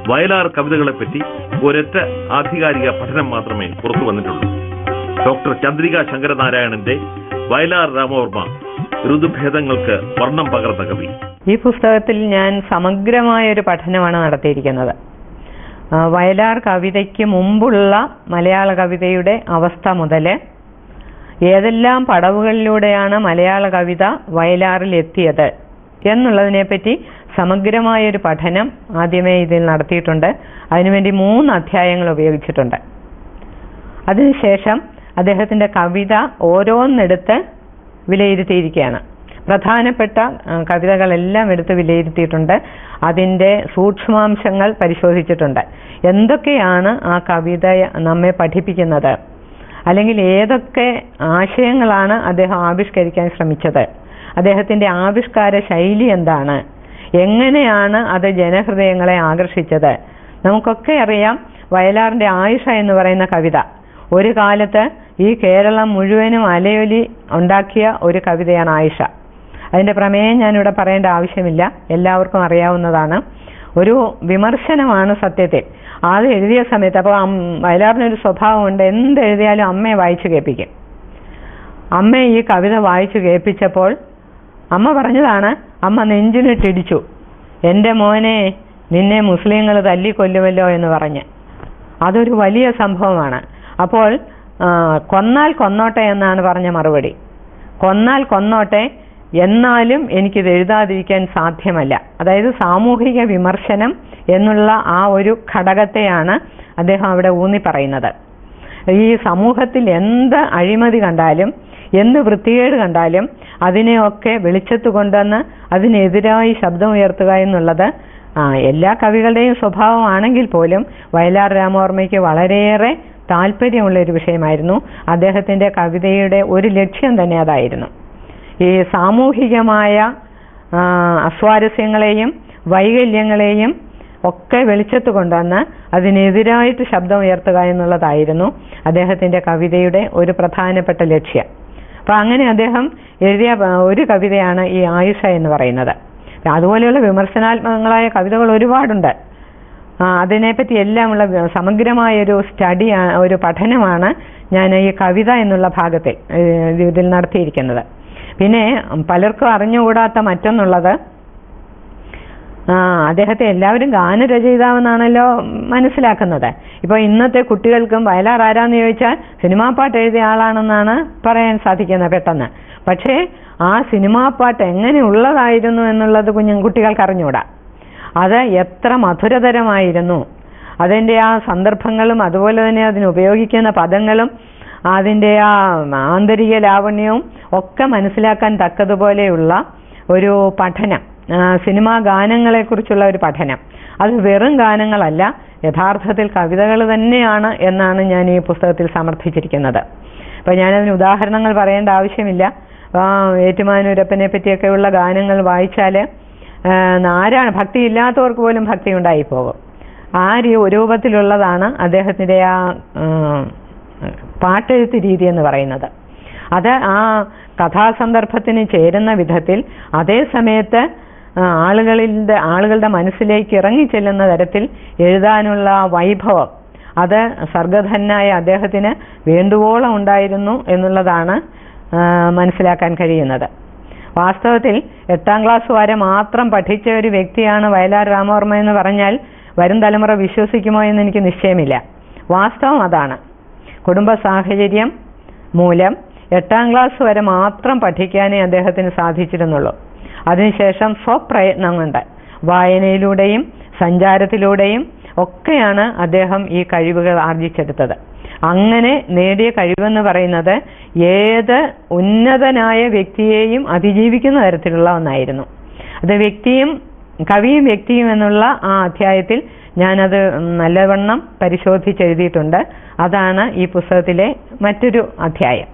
വയലാർ കവിതകളെപ്പറ്റി ഒരൊറ്റ ആധികാരിക പഠനം മാത്രമേ പുറത്തു വന്നിട്ടുള്ളൂ ഡോക്ടർ ചന്ദ്രിക ശങ്കരനാരായണന്റെ വയലാർ രാമവർമ്മ ഋതുഭേദങ്ങൾക്ക് വർണ്ണം പകർന്ന കവി ഈ പുസ്തകത്തിൽ ഞാൻ സമഗ്രമായ ഒരു പഠനമാണ് നടത്തിയിരിക്കുന്നത് ആ, വയലാർ കവിതയ്ക്ക് മുമ്പുള്ള മലയാള കവിതയുടെ അവസ്ഥ മുതൽ ഏതെല്ലാം പടവുകളിലൂടെയാണ് മലയാള കവിത വയലാറിൽ എത്തിയത് എന്നുള്ളതിനെപ്പറ്റി സമഗ്രമായ ഒരു പഠനം ആദ്യമേ ഇതിൽ നടത്തിയിട്ടുണ്ട് അതിനുവേണ്ടി മൂന്ന് അധ്യായങ്ങൾ ഉപയോഗിച്ചിട്ടുണ്ട് അതിനുശേഷം അദ്ദേഹത്തിൻ്റെ കവിത ഓരോന്നെടുത്ത് വിലയിരുത്തിയിരിക്കുകയാണ് പ്രധാനപ്പെട്ട ആ, കവിതകളെല്ലാം എടുത്ത് വിലയിരുത്തിയിട്ടുണ്ട് അതിൻ്റെ സൂക്ഷ്മാംശങ്ങൾ പരിശോധിച്ചിട്ടുണ്ട് എന്തൊക്കെയാണ് ആ കവിത നമ്മെ പഠിപ്പിക്കുന്നത് അല്ലെങ്കിൽ ഏതൊക്കെ ആശയങ്ങളാണ് അദ്ദേഹം ആവിഷ്കരിക്കാൻ ശ്രമിച്ചത് അദ്ദേഹത്തിൻ്റെ ആവിഷ്കാര ശൈലി എന്താണ് എങ്ങനെയാണ് അത് ജനഹൃദയങ്ങളെ ആകർഷിച്ചത് നമുക്കൊക്കെ അറിയാം വയലാറിൻ്റെ ആയുഷ എന്ന് പറയുന്ന കവിത ഒരു കാലത്ത് ഈ കേരളം മുഴുവനും അലയൊലി ഉണ്ടാക്കിയ ഒരു കവിതയാണ് ആയിഷ അതിൻ്റെ പ്രമേയം ഞാനിവിടെ പറയേണ്ട ആവശ്യമില്ല എല്ലാവർക്കും അറിയാവുന്നതാണ് ഒരു വിമർശനമാണ് സത്യത്തിൽ അത് എഴുതിയ സമയത്ത് അപ്പോൾ വയലാറിനൊരു സ്വഭാവമുണ്ട് എന്ത് എഴുതിയാലും അമ്മയെ വായിച്ചു കേൾപ്പിക്കും അമ്മ ഈ കവിത വായിച്ചു കേൾപ്പിച്ചപ്പോൾ അമ്മ പറഞ്ഞതാണ് അമ്മ നെഞ്ചിനിട്ടിടിച്ചു എൻ്റെ മോനെ നിന്നെ മുസ്ലിങ്ങൾ തല്ലിക്കൊല്ലുമല്ലോ എന്ന് പറഞ്ഞ് അതൊരു വലിയ സംഭവമാണ് അപ്പോൾ ആ, കൊന്നാൽ കൊന്നോട്ടെ എന്നാണ് പറഞ്ഞ മറുപടി കൊന്നാൽ കൊന്നോട്ടെ എന്നാലും എനിക്കിത് എഴുതാതിരിക്കാൻ സാധ്യമല്ല അതായത് സാമൂഹിക വിമർശനം എന്നുള്ള ആ ഒരു ഘടകത്തെയാണ് അദ്ദേഹം അവിടെ ഊന്നി പറയുന്നത് ഈ സമൂഹത്തിൽ എന്ത് അഴിമതി കണ്ടാലും എന്ത് വൃത്തികേട് കണ്ടാലും അതിനെയൊക്കെ വെളിച്ചത്ത് കൊണ്ടുവന്ന് അതിനെതിരായി ശബ്ദമുയർത്തുക എന്നുള്ളത് ആ, എല്ലാ കവികളുടെയും സ്വഭാവമാണെങ്കിൽ പോലും വയലാർ രാമവർമ്മയ്ക്ക് വളരെയേറെ താല്പര്യമുള്ള ഒരു വിഷയമായിരുന്നു അദ്ദേഹത്തിൻ്റെ കവിതയുടെ ഒരു ലക്ഷ്യം തന്നെ അതായിരുന്നു ഈ സാമൂഹികമായ ആ, അസ്വാരസ്യങ്ങളെയും വൈകല്യങ്ങളെയും ഒക്കെ വെളിച്ചത്ത് കൊണ്ടുവന്ന് അതിനെതിരായിട്ട് ശബ്ദം ഉയർത്തുക എന്നുള്ളതായിരുന്നു അദ്ദേഹത്തിൻ്റെ കവിതയുടെ ഒരു പ്രധാനപ്പെട്ട ലക്ഷ്യം അപ്പം അങ്ങനെ അദ്ദേഹം എഴുതിയ ആ, ഒരു കവിതയാണ് ഈ ആയുഷ എന്ന് പറയുന്നത് അതുപോലെയുള്ള വിമർശനാത്മകങ്ങളായ കവിതകൾ ഒരുപാടുണ്ട് ആ, അതിനെപ്പറ്റി എല്ലാമുള്ള വ- സമഗ്രമായൊരു സ്റ്റഡി ഒരു പഠനമാണ് ഞാൻ ഈ കവിത എന്നുള്ള ഭാഗത്തിൽ ഏഹ്, ഇതിൽ നടത്തിയിരിക്കുന്നത് പിന്നെ പലർക്കും അറിഞ്ഞുകൂടാത്ത മറ്റൊന്നുള്ളത് ആ അദ്ദേഹത്തെ എല്ലാവരും ഗാനരചയിതാവെന്നാണല്ലോ മനസ്സിലാക്കുന്നത് ഇപ്പോൾ ഇന്നത്തെ കുട്ടികൾക്കും വയലാർ ആരാന്ന് ചോദിച്ചാൽ സിനിമാ പാട്ട് എഴുതിയ ആളാണെന്നാണ് പറയാൻ സാധിക്കുന്നത് പെട്ടെന്ന് പക്ഷേ ആ സിനിമാ പാട്ട് എങ്ങനെയുള്ളതായിരുന്നു എന്നുള്ളത് കുഞ്ഞു കുട്ടികൾക്ക് അറിഞ്ഞുകൂടാ അത് എത്ര മധുരതരമായിരുന്നു അതിൻ്റെ ആ സന്ദർഭങ്ങളും അതുപോലെ തന്നെ അതിന് ഉപയോഗിക്കുന്ന പദങ്ങളും അതിൻ്റെ ആ ആന്തരിക ലാവണ്യവും ഒക്കെ മനസ്സിലാക്കാൻ തക്കതുപോലെയുള്ള ഒരു പഠനം ആ, സിനിമാ ഗാനങ്ങളെക്കുറിച്ചുള്ള ഒരു പഠനം അത് വെറും ഗാനങ്ങളല്ല യഥാർത്ഥത്തിൽ കവിതകൾ തന്നെയാണ് എന്നാണ് ഞാൻ ഈ പുസ്തകത്തിൽ സമർത്ഥിച്ചിരിക്കുന്നത് അപ്പോൾ ഞാനതിന് ഉദാഹരണങ്ങൾ പറയേണ്ട ആവശ്യമില്ല ആ, ഏറ്റുമാനൂരപ്പനെ പറ്റിയൊക്കെയുള്ള ഗാനങ്ങൾ വായിച്ചാൽ ആരാണ് ഭക്തി ഇല്ലാത്തവർക്ക് പോലും ഭക്തി ഉണ്ടായി പോകും ആ രീ- രൂപത്തിലുള്ളതാണ് അദ്ദേഹത്തിൻ്റെ ആ ഉം, പാട്ടെഴുത്ത് രീതി എന്ന് പറയുന്നത് അത് ആ കഥാസന്ദർഭത്തിന് ചേരുന്ന വിധത്തിൽ അതേ സമയത്ത് ആ, ആളുകളിൻ്റെ ആളുകളുടെ മനസ്സിലേക്ക് ഇറങ്ങിച്ചെല്ലുന്ന തരത്തിൽ എഴുതാനുള്ള ആ വൈഭവം അത് സർഗധനായ അദ്ദേഹത്തിന് വേണ്ടുവോളം ഉണ്ടായിരുന്നു എന്നുള്ളതാണ് ആ, മനസ്സിലാക്കാൻ കഴിയുന്നത് വാസ്തവത്തിൽ എട്ടാം ക്ലാസ് വരെ മാത്രം പഠിച്ച ഒരു വ്യക്തിയാണ് വയലാർ രാമവർമ്മ എന്ന് പറഞ്ഞാൽ വരും തലമുറ വിശ്വസിക്കുമോ എന്ന് എനിക്ക് നിശ്ചയമില്ല വാസ്തവം അതാണ് കുടുംബ സാഹചര്യം മൂലം എട്ടാം ക്ലാസ് വരെ മാത്രം പഠിക്കാനേ അദ്ദേഹത്തിന് സാധിച്ചിരുന്നുള്ളൂ അതിനുശേഷം സ്വപ്രയത്നം കൊണ്ട് വായനയിലൂടെയും സഞ്ചാരത്തിലൂടെയും ഒക്കെയാണ് അദ്ദേഹം ഈ കഴിവുകൾ ആർജിച്ചെടുത്തത് അങ്ങനെ നേടിയ കഴിവെന്ന് പറയുന്നത് ഏത് ഉന്നതനായ വ്യക്തിയെയും അതിജീവിക്കുന്ന തരത്തിലുള്ള ഒന്നായിരുന്നു അത് വ്യക്തിയും കവിയും വ്യക്തിയും എന്നുള്ള ആ അധ്യായത്തിൽ ഞാനത് നല്ലവണ്ണം പരിശോധിച്ചെഴുതിയിട്ടുണ്ട് അതാണ് ഈ പുസ്തകത്തിലെ മറ്റൊരു അധ്യായം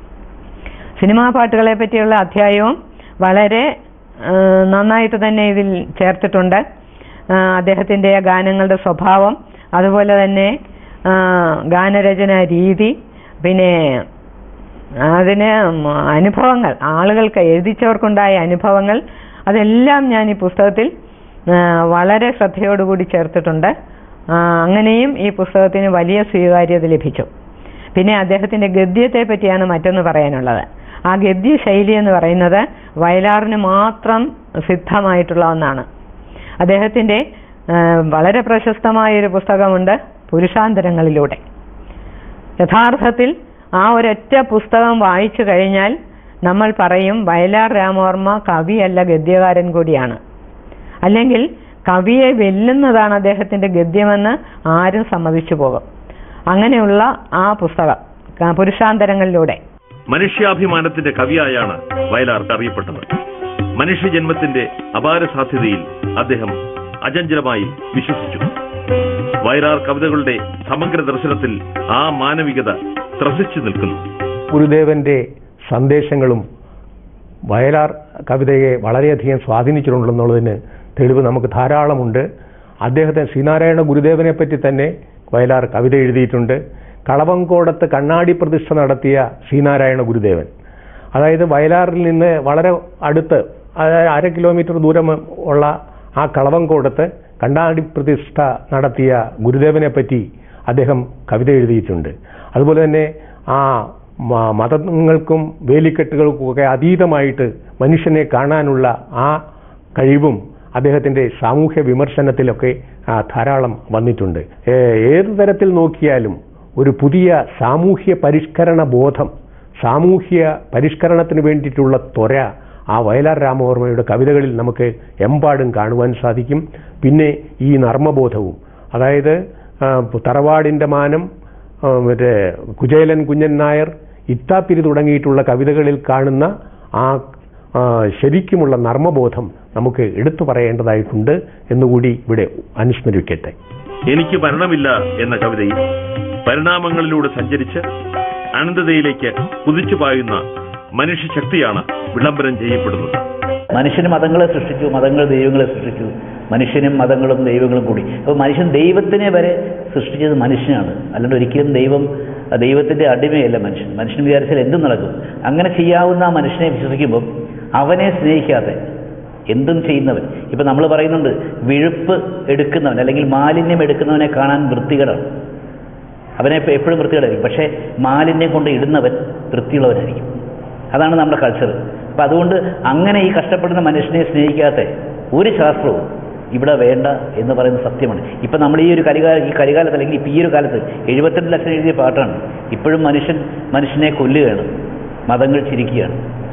സിനിമാ പാട്ടുകളെ പറ്റിയുള്ള അധ്യായവും വളരെ ആ, നന്നായിട്ട് തന്നെ ഇതിൽ ചേർത്തിട്ടുണ്ട് ആ, അദ്ദേഹത്തിൻ്റെ ഗാനങ്ങളുടെ സ്വഭാവം അതുപോലെ തന്നെ ആ, ഗാനരചന രീതി പിന്നെ അതിന് അനുഭവങ്ങൾ ആളുകൾക്ക് എഴുതിച്ചവർക്കുണ്ടായ അനുഭവങ്ങൾ അതെല്ലാം ഞാൻ ഈ പുസ്തകത്തിൽ ആ, വളരെ ശ്രദ്ധയോടുകൂടി ചേർത്തിട്ടുണ്ട് ആ, അങ്ങനെയും ഈ പുസ്തകത്തിന് വലിയ സ്വീകാര്യത ലഭിച്ചു പിന്നെ അദ്ദേഹത്തിന്റെ ഗദ്യത്തെ പറ്റിയാണ് മറ്റൊന്ന് പറയാനുള്ളത് ആ ഗദ്യ ശൈലി എന്ന് പറയുന്നത് വയലാറിന് മാത്രം സിദ്ധമായിട്ടുള്ള ഒന്നാണ് അദ്ദേഹത്തിന്റെ ആ, വളരെ പ്രശസ്തമായ ഒരു പുസ്തകമുണ്ട് പുരുഷാന്തരങ്ങളിലൂടെ യഥാർത്ഥത്തിൽ ആ ഒരൊറ്റ പുസ്തകം വായിച്ചു കഴിഞ്ഞാൽ നമ്മൾ പറയും വയലാർ രാമവർമ്മ കവിയല്ല ഗദ്യകാരൻ കൂടിയാണ് അല്ലെങ്കിൽ കവിയെ വെല്ലുന്നതാണ് അദ്ദേഹത്തിന്റെ ഗദ്യമെന്ന് ആരും സമ്മതിച്ചു പോകും അങ്ങനെയുള്ള ആ പുസ്തകം ക- പുരുഷാന്തരങ്ങളിലൂടെ മനുഷ്യാഭിമാനത്തിന്റെ കവിയായാണ് വയലാർ അറിയപ്പെട്ടത് മനുഷ്യജന്മത്തിന്റെ അപാര സാധ്യതയിൽ അദ്ദേഹം അചഞ്ചലമായി വിശ്വസിച്ചു വയലാർ കവിതകളുടെ സമഗ്ര ദർശനത്തിൽ ആ മാനവികത ത്രസിച്ചു നിൽക്കുന്നു ഗുരുദേവന്റെ സന്ദേശങ്ങളും വയലാർ കവിതയെ വളരെയധികം സ്വാധീനിച്ചിട്ടുണ്ടെന്നുള്ളതിന് തെളിവ് നമുക്ക് ധാരാളമുണ്ട് അദ്ദേഹത്തെ ശ്രീനാരായണ ഗുരുദേവനെ പറ്റി തന്നെ വയലാർ കവിത എഴുതിയിട്ടുണ്ട് കളവങ്കോടത്ത് കണ്ണാടി പ്രതിഷ്ഠ നടത്തിയ ശ്രീനാരായണ ഗുരുദേവൻ അതായത് വയലാറിൽ നിന്ന് വളരെ അടുത്ത് അതായത് അര കിലോമീറ്റർ ദൂരം ഉള്ള ആ കളവങ്കോടത്ത് കണ്ണാടി പ്രതിഷ്ഠ നടത്തിയ ഗുരുദേവനെ പറ്റി അദ്ദേഹം കവിത എഴുതിയിട്ടുണ്ട് അതുപോലെ തന്നെ ആ മ- മതങ്ങൾക്കും വേലിക്കെട്ടുകൾക്കും ഒക്കെ അതീതമായിട്ട് മനുഷ്യനെ കാണാനുള്ള ആ കഴിവും അദ്ദേഹത്തിന്റെ സാമൂഹ്യ വിമർശനത്തിലൊക്കെ ആ, ധാരാളം വന്നിട്ടുണ്ട് ഏ- ഏത് തരത്തിൽ നോക്കിയാലും ഒരു പുതിയ സാമൂഹ്യ പരിഷ്കരണ ബോധം സാമൂഹ്യ പരിഷ്കരണത്തിന് വേണ്ടിയിട്ടുള്ള ത്വര ആ വയലാർ രാമവർമ്മയുടെ കവിതകളിൽ നമുക്ക് എമ്പാടും കാണുവാൻ സാധിക്കും പിന്നെ ഈ നർമ്മബോധവും അതായത് ആ, തറവാടിന്റെ മാനം ആ, മറ്റേ കുചേലൻ കുഞ്ഞൻ നായർ ഇത്താപ്പിരി തുടങ്ങിയിട്ടുള്ള കവിതകളിൽ കാണുന്ന ആ ആ, ശരിക്കുമുള്ള നർമ്മബോധം നമുക്ക് എടുത്തു പറയേണ്ടതായിട്ടുണ്ട് എന്നുകൂടി ഇവിടെ അനുസ്മരിക്കട്ടെ എനിക്ക് മരണമില്ല എന്ന കവിതയിൽ പരിണാമങ്ങളിലൂടെ സഞ്ചരിച്ച് അനന്തതയിലേക്ക് കുതിച്ചു പായുന്ന മനുഷ്യശക്തിയാണ് വിളംബരം ചെയ്യപ്പെടുന്നത് മനുഷ്യന് മതങ്ങളെ സൃഷ്ടിച്ചു മതങ്ങൾ ദൈവങ്ങളെ സൃഷ്ടിച്ചു മനുഷ്യനും മതങ്ങളും ദൈവങ്ങളും കൂടി അപ്പോൾ മനുഷ്യൻ ദൈവത്തിനെ വരെ സൃഷ്ടിച്ചത് മനുഷ്യനാണ് അല്ലാണ്ട് ഒരിക്കലും ദൈവം ദൈവത്തിന്റെ അടിമയല്ല മനുഷ്യൻ മനുഷ്യൻ വിചാരിച്ചാൽ എന്തും നടക്കും അങ്ങനെ ചെയ്യാവുന്ന ആ മനുഷ്യനെ വിശ്വസിക്കുമ്പോൾ അവനെ സ്നേഹിക്കാതെ എന്തും ചെയ്യുന്നവൻ ഇപ്പൊ നമ്മൾ പറയുന്നുണ്ട് വിഴുപ്പ് എടുക്കുന്നവൻ അല്ലെങ്കിൽ മാലിന്യം എടുക്കുന്നവനെ കാണാൻ വൃത്തികേടാണ് അവനെ എപ്പ- എപ്പോഴും വൃത്തികേടായിരിക്കും പക്ഷേ മാലിന്യം കൊണ്ട് ഇടുന്നവൻ വൃത്തിയുള്ളവനായിരിക്കും അതാണ് നമ്മുടെ കൾച്ചർ അപ്പം അതുകൊണ്ട് അങ്ങനെ ഈ കഷ്ടപ്പെടുന്ന മനുഷ്യനെ സ്നേഹിക്കാത്ത ഒരു ശാസ്ത്രവും ഇവിടെ വേണ്ട എന്ന് പറയുന്ന സത്യമാണ് ഇപ്പം നമ്മൾ ഈ ഒരു കരികാല ഈ കരികാലത്ത് അല്ലെങ്കിൽ ഇപ്പം ഈ ഒരു കാലത്ത് എഴുപത്തിരണ്ട് ലക്ഷം എഴുതിയ പാട്ടാണ് ഇപ്പോഴും മനുഷ്യൻ മനുഷ്യനെ കൊല്ലുകയാണ് മതങ്ങൾ ചിരിക്കുകയാണ്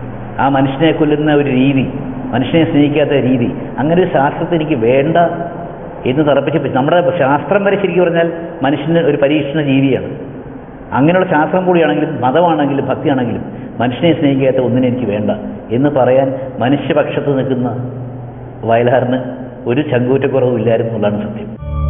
ആ മനുഷ്യനെ കൊല്ലുന്ന ഒരു രീതി മനുഷ്യനെ സ്നേഹിക്കാത്ത രീതി അങ്ങനെ ഒരു ശാസ്ത്രത്തെ എനിക്ക് വേണ്ട എന്ന് തറപ്പിച്ച് നമ്മുടെ ശാസ്ത്രം വരെ ശരിക്കും പറഞ്ഞാൽ മനുഷ്യന് ഒരു പരീക്ഷണ ജീവിയാണ് അങ്ങനെയുള്ള ശാസ്ത്രം കൂടിയാണെങ്കിലും മതമാണെങ്കിലും ഭക്തിയാണെങ്കിലും മനുഷ്യനെ സ്നേഹിക്കാത്ത ഒന്നിനെ എനിക്ക് വേണ്ട എന്ന് പറയാൻ മനുഷ്യപക്ഷത്ത് നിൽക്കുന്ന വയലാറിന് ഒരു ചങ്കൂറ്റക്കുറവും ഇല്ലായിരുന്നു എന്നുള്ളതാണ് സത്യം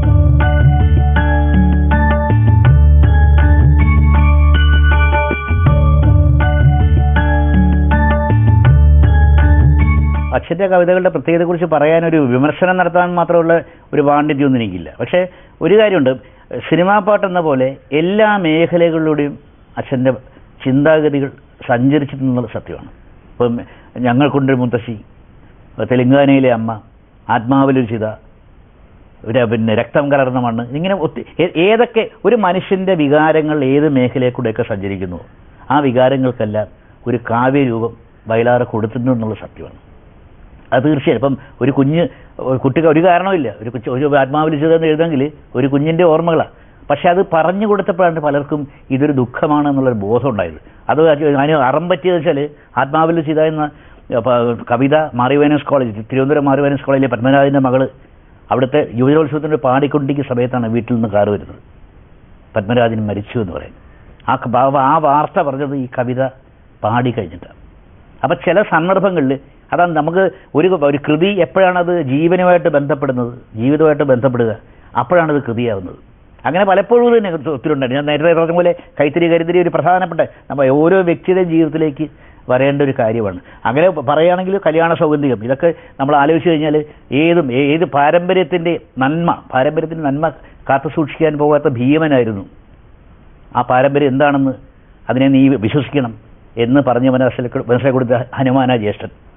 അക്ഷര കവിതകളുടെ പ്രത്യേകതയെക്കുറിച്ച് പറയാനൊരു വിമർശനം നടത്താൻ മാത്രമുള്ള ഒരു പാണ്ഡിത്യമൊന്നും എനിക്കില്ല പക്ഷേ ഒരു കാര്യമുണ്ട് സിനിമാ പാട്ടെന്ന പോലെ എല്ലാ മേഖലകളിലൂടെയും അച്ഛൻ്റെ ചിന്താഗതികൾ സഞ്ചരിച്ചിട്ടുള്ളത് സത്യമാണ് ഇപ്പം ഞങ്ങൾക്കൊണ്ടൊരു മുത്തശ്ശി തെലുങ്കാനയിലെ അമ്മ ആത്മാവിലൊരു ചിത ഒരു പിന്നെ രക്തം കലർന്ന മണ്ണ് ഇങ്ങനെ ഒത്തി- ഏ- ഏതൊക്കെ ഒരു മനുഷ്യന്റെ വികാരങ്ങൾ ഏത് മേഖലയിൽ കൂടെയൊക്കെ സഞ്ചരിക്കുന്നു ആ വികാരങ്ങൾക്കെല്ലാം ഒരു കാവ്യരൂപം വയലാറ് കൊടുത്തിട്ടുണ്ടെന്നുള്ള സത്യമാണ് അത് തീർച്ചയായും ഇപ്പം ഒരു കുഞ്ഞ് ഒരു കുട്ടിക്ക് ഒരു കാരണമില്ല ഒരു കൊച്ചു ഒരു ആത്മാവിലിച്ചതെന്ന് എഴുതെങ്കിൽ ഒരു കുഞ്ഞിൻ്റെ ഓർമ്മകളാണ് പക്ഷെ അത് പറഞ്ഞു കൊടുത്തപ്പോഴാണ് പലർക്കും ഇതൊരു ദുഃഖമാണ് എന്നുള്ളൊരു ബോധം ഉണ്ടായത് അത് അതിന് അറം പറ്റിയത് വെച്ചാൽ ആത്മാവിൽ ചെയ്ത എന്ന പ- കവിത മാറിവേനസ് കോളേജ് തിരുവനന്തപുരം മാറിവേനസ് കോളേജിലെ പത്മനാഭൻ്റെ മകള് അവിടുത്തെ യുവജനോത്സവത്തിന് പാടിക്കൊണ്ടിരിക്കുന്ന സമയത്താണ് വീട്ടിൽ നിന്ന് കാറ് വരുന്നത് പത്മരാജൻ മരിച്ചു എന്ന് പറയും ആ ക- ആ- ആ വാർത്ത പറഞ്ഞത് ഈ കവിത പാടി കഴിഞ്ഞിട്ടാണ് അപ്പം ചില സന്ദർഭങ്ങളിൽ അതാണ് നമുക്ക് ഒരു ഒരു കൃതി എപ്പോഴാണത് ജീവനുമായിട്ട് ബന്ധപ്പെടുന്നത് ജീവിതമായിട്ട് ബന്ധപ്പെടുക അപ്പോഴാണത് കൃതിയാവുന്നത് അങ്ങനെ പലപ്പോഴും ഇത് തന്നെ ഒത്തിരി ഉണ്ടായിരുന്നു ഞാൻ നേരത്തെ പറഞ്ഞ പോലെ കൈത്തിരി കരുത്തിരി ഒരു പ്രധാനപ്പെട്ട നമ്മൾ ഓരോ വ്യക്തിയുടെ ജീവിതത്തിലേക്ക് വരേണ്ട ഒരു കാര്യമാണ് അങ്ങനെ പറയുകയാണെങ്കിൽ കല്യാണ സൗഗന്ധികം ഇതൊക്കെ നമ്മൾ ആലോചിച്ച് കഴിഞ്ഞാൽ ഏതും ഏ- ഏത് പാരമ്പര്യത്തിൻ്റെ നന്മ പാരമ്പര്യത്തിൻ്റെ നന്മ കാത്തു സൂക്ഷിക്കാൻ പോകാത്ത ഭീമനായിരുന്നു ആ പാരമ്പര്യം എന്താണെന്ന് അതിനെ നീ വിശ്വസിക്കണം എന്ന് പറഞ്ഞ് മനസ്സിലാക്കി മനസ്സിലാക്കി കൊടുത്ത ഹനുമാന ജ്യേഷ്ഠൻ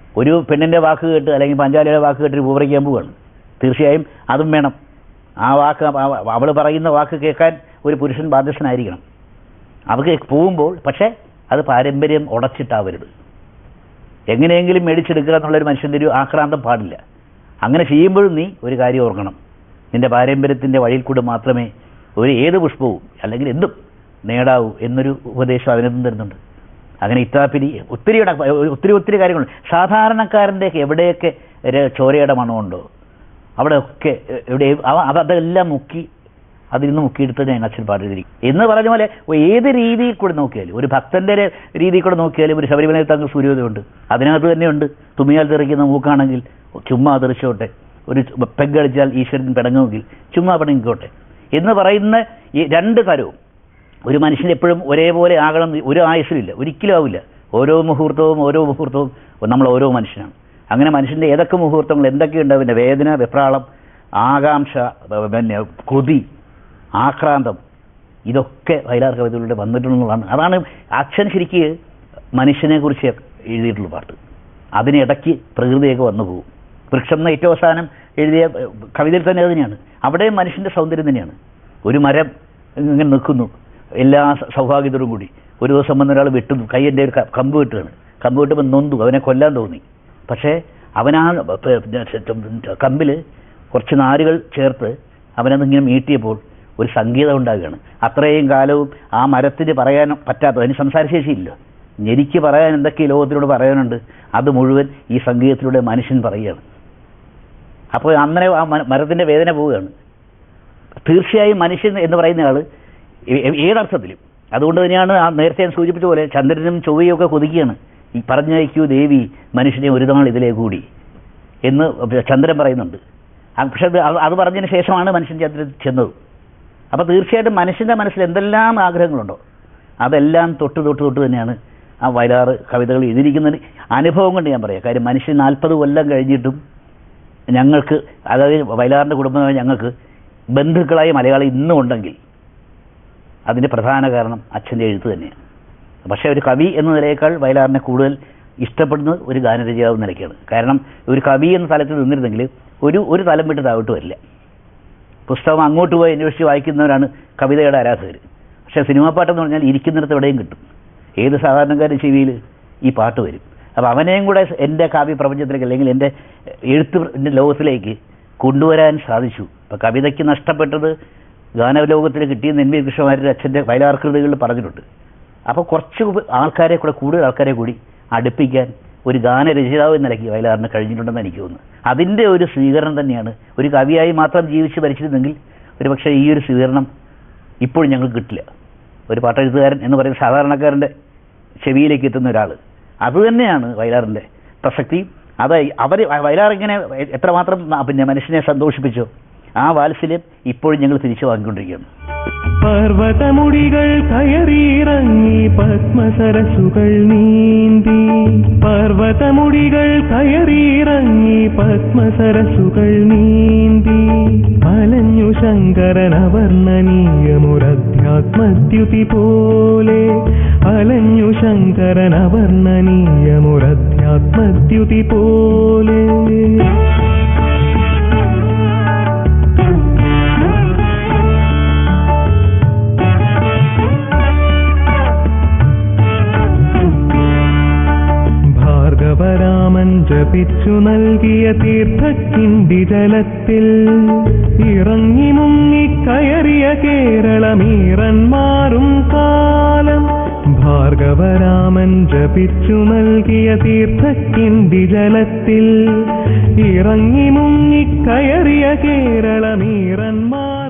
ഒരു പെണ്ണിൻ്റെ വാക്ക് കേട്ട് അല്ലെങ്കിൽ പഞ്ചാലിയുടെ വാക്ക് കേട്ട് പൂവറിക്കാൻ പോവുകയാണ് തീർച്ചയായും അതും വേണം ആ വാക്ക് അവൾ പറയുന്ന വാക്ക് കേൾക്കാൻ ഒരു പുരുഷൻ ബാധ്യസ്ഥനായിരിക്കണം അവർക്ക് പോകുമ്പോൾ പക്ഷേ അത് പാരമ്പര്യം ഉടച്ചിട്ടാവരുത് എങ്ങനെയെങ്കിലും മേടിച്ചെടുക്കുക എന്നുള്ളൊരു മനുഷ്യൻ്റെ ഒരു ആക്രാന്തം പാടില്ല അങ്ങനെ ചെയ്യുമ്പോഴും നീ ഒരു കാര്യം ഓർക്കണം നിന്റെ പാരമ്പര്യത്തിൻ്റെ വഴിയിൽ കൂടെ മാത്രമേ ഒരു ഏത് പുഷ്പവും അല്ലെങ്കിൽ എന്തും നേടാവൂ എന്നൊരു ഉപദേശം അതിനകത്തും തരുന്നുണ്ട് അങ്ങനെ ഇത്താപ്പിരി ഒത്തിരി ഇട- ഒത്തിരി ഒത്തിരി കാര്യങ്ങളുണ്ട് സാധാരണക്കാരൻ്റെയൊക്കെ എവിടെയൊക്കെ ര- ചോരയുടെ മണമുണ്ടോ അവിടെയൊക്കെ എവിടെ അവ- അവ അതെല്ലാം മുക്കി അതിൽ നിന്ന് മുക്കിയെടുത്ത് ഞാൻ അച്ഛൻ പാടിയിരിക്കും എന്ന് പറഞ്ഞ പോലെ ഏത് രീതിയിൽ കൂടെ നോക്കിയാലും ഒരു ഭക്തന്റെ ഒരു രീതിയിൽ കൂടെ നോക്കിയാലും ഒരു ശബരിമലയിൽ തങ്ങൾ സൂര്യോദയമുണ്ട് അതിനകത്ത് തന്നെയുണ്ട് തുമ്മിയാൽ തെറിക്കുന്ന മൂക്കാണെങ്കിൽ ചുമ്മാ തെറിച്ചോട്ടെ ഒരു പെഗ്ഗടിച്ചാൽ ഈശ്വരൻ പിടങ്ങുമെങ്കിൽ ചുമ്മാ പിടങ്ങിക്കോട്ടെ എന്ന് പറയുന്ന ഈ രണ്ട് തരവും ഒരു മനുഷ്യൻ എപ്പോഴും ഒരേപോലെ ആകണം എന്ന് ഒരു ആയുസ്സിലില്ല ഒരിക്കലും ആവില്ല ഓരോ മുഹൂർത്തവും ഓരോ മുഹൂർത്തവും നമ്മൾ ഓരോ മനുഷ്യനാണ് അങ്ങനെ മനുഷ്യൻ്റെ ഏതൊക്കെ മുഹൂർത്തങ്ങൾ എന്തൊക്കെയുണ്ട് അവൻ്റെ വേദന വെപ്രാളം ആകാംക്ഷ പിന്നെ കൊതി ആക്രാന്തം ഇതൊക്കെ വയലാർ കവിതകളിലൂടെ വന്നിട്ടുള്ളതാണ് അതാണ് അച്ഛൻ ശരിക്ക് മനുഷ്യനെ കുറിച്ച് എഴുതിയിട്ടുള്ള പാട്ട് അതിനിടയ്ക്ക് പ്രകൃതിയൊക്കെ വന്നു പോകും വൃക്ഷം എന്ന ഏറ്റവും അവസാനം എഴുതിയ ഏഹ്, കവിതയിൽ തന്നെ അത് തന്നെയാണ് അവിടെയും മനുഷ്യൻ്റെ സൗന്ദര്യം തന്നെയാണ് ഒരു മരം ഇങ്ങനെ നിൽക്കുന്നു എല്ലാ സ- സൗഭാഗ്യത്തോടും കൂടി ഒരു ദിവസം വന്ന ഒരാൾ വെട്ടുന്നു കൈയ്യൻ്റെ ഒരു ക- കമ്പ് വെട്ടുകയാണ് കമ്പ് വെട്ടുമ്പോൾ നൊന്തു അവനെ കൊല്ലാൻ തോന്നി പക്ഷേ അവനാ കമ്പിൽ കുറച്ച് നാരുകൾ ചേർത്ത് അവനതിങ്ങനെ മീട്ടിയപ്പോൾ ഒരു സംഗീതം ഉണ്ടാകുകയാണ് അത്രയും കാലവും ആ മരത്തിന് പറയാൻ പറ്റാത്ത അതിന് സംസാരശേഷിയില്ല എനിക്ക് പറയാൻ എന്തൊക്കെ ഈ ലോകത്തിനോട് പറയാനുണ്ട് അത് മുഴുവൻ ഈ സംഗീതത്തിലൂടെ മനുഷ്യൻ പറയുകയാണ് അപ്പോൾ അങ്ങനെ ആ മ- മരത്തിൻ്റെ വേദന പോവുകയാണ് തീർച്ചയായും മനുഷ്യൻ എന്ന് പറയുന്ന ആൾ ഏതർത്ഥത്തിലും അതുകൊണ്ട് തന്നെയാണ് ആ നേരത്തെ ഞാൻ സൂചിപ്പിച്ച പോലെ ചന്ദ്രനും ചൊവ്വയും ഒക്കെ കൊതിക്കുകയാണ് ഈ പറഞ്ഞയക്കൂ ദേവി മനുഷ്യനെ ഒരു നാൾ ഇതിലേ കൂടി എന്ന് ചന്ദ്രൻ പറയുന്നുണ്ട് ആ, പക്ഷെ അത് അത് അത് പറഞ്ഞതിന് ശേഷമാണ് മനുഷ്യൻ ചന്ദ്രൻ ചെന്നത് അപ്പോൾ തീർച്ചയായിട്ടും മനുഷ്യൻ്റെ മനസ്സിൽ എന്തെല്ലാം ആഗ്രഹങ്ങളുണ്ടോ അതെല്ലാം തൊട്ട് തൊട്ട് തൊട്ട് തന്നെയാണ് ആ വയലാറ് കവിതകൾ എഴുതിയിരിക്കുന്നതിന് അനുഭവം കൊണ്ട് ഞാൻ പറയാം കാര്യം മനുഷ്യൻ നാൽപ്പത് കൊല്ലം കഴിഞ്ഞിട്ടും ഞങ്ങൾക്ക് അതായത് വയലാറിൻ്റെ കുടുംബമായ ഞങ്ങൾക്ക് ബന്ധുക്കളായ മലയാളി ഇന്നും ഉണ്ടെങ്കിൽ അതിൻ്റെ പ്രധാന കാരണം അച്ഛൻ്റെ എഴുത്ത് തന്നെയാണ് പക്ഷേ ഒരു കവി എന്ന നിലയേക്കാൾ വയലാറിനെ കൂടുതൽ ഇഷ്ടപ്പെടുന്നത് ഒരു ഗാനരചയിതാവ് എന്ന നിലയ്ക്കാണ് കാരണം ഒരു കവി എന്ന തലത്തിൽ നിന്നിരുന്നെങ്കിൽ ഒരു ഒരു തലം വിട്ട് താഴോട്ട് വരില്ല പുസ്തകം അങ്ങോട്ട് പോയി അന്വേഷിച്ച് വായിക്കുന്നവരാണ് കവിതയുടെ ആരാധകർ പക്ഷേ സിനിമാ പാട്ടെന്ന് പറഞ്ഞാൽ ഇരിക്കുന്നിടത്ത് എവിടെയും കിട്ടും ഏത് സാധാരണക്കാരുടെ ചെവിയിൽ ഈ പാട്ട് വരും അപ്പോൾ അവനെയും കൂടെ എൻ്റെ കാവ്യ പ്രപഞ്ചത്തിലേക്ക് അല്ലെങ്കിൽ എൻ്റെ എഴുത്തിൻ്റെ ലോകത്തിലേക്ക് കൊണ്ടുവരാൻ സാധിച്ചു ഇപ്പോൾ കവിതയ്ക്ക് നഷ്ടപ്പെട്ടത് ഗാനലോകത്തിൽ കിട്ടിയെന്ന് എൻ വി കൃഷ്ണമാരുടെ അച്ഛൻ്റെ വയലാർകൃതികളിൽ പറഞ്ഞിട്ടുണ്ട് അപ്പോൾ കുറച്ച് ഉപ- ആൾക്കാരെ കൂടെ കൂടുതൽ ആൾക്കാരെ കൂടി അടുപ്പിക്കാൻ ഒരു ഗാനരചയിതാവ് എന്ന നിലയ്ക്ക് വയലാറിന് കഴിഞ്ഞിട്ടുണ്ടെന്ന് എനിക്ക് തോന്നുന്നു അതിൻ്റെ ഒരു സ്വീകരണം തന്നെയാണ് ഒരു കവിയായി മാത്രം ജീവിച്ച് ഭരിച്ചിരുന്നെങ്കിൽ ഒരു പക്ഷേ ഈ ഒരു സ്വീകരണം ഇപ്പോഴും ഞങ്ങൾക്ക് കിട്ടില്ല ഒരു പാട്ടെഴുത്തുകാരൻ എന്ന് പറയുന്ന സാധാരണക്കാരൻ്റെ ചെവിയിലേക്ക് എത്തുന്ന ഒരാൾ അതുതന്നെയാണ് വയലാറിൻ്റെ പ്രസക്തി അത് അവർ വയലാർ ഇങ്ങനെ എത്രമാത്രം പിന്നെ മനുഷ്യനെ സന്തോഷിപ്പിച്ചോ ആ വാത്സല്യം ഇപ്പോഴും ഞങ്ങൾ തിരിച്ചു വാങ്ങിക്കൊണ്ടിരിക്കുകയാണ് പർവതമുടികൾ കയറിയിറങ്ങി പത്മസരസുകൾ നീന്തി പർവതമുടികൾ കയറിയിറങ്ങി പത്മസരസുകൾ നീന്തി അലഞ്ഞു ശങ്കരൻ അവർണ്ണനീയമൊരധ്യാത്മദ്യുതി പോലെ അലഞ്ഞു ശങ്കരൻ അവർണ്ണനീയമൊരധ്യാത്മദ്യുതി പോലെ ഭാർഗവരാമൻ ജപിച്ചു നൽകിയ തീർത്ഥക്കിണ്ടി ജലത്തിൽ ഇറങ്ങി മുങ്ങി കയറിയ കേരളമീറന്മാരും കാലം ഭാർഗവരാമൻ ജപിച്ചു നൽകിയ തീർത്ഥക്കിണ്ടി ജലത്തിൽ ഇറങ്ങി മുങ്ങി കയറിയ കേരളമീറന്മാർ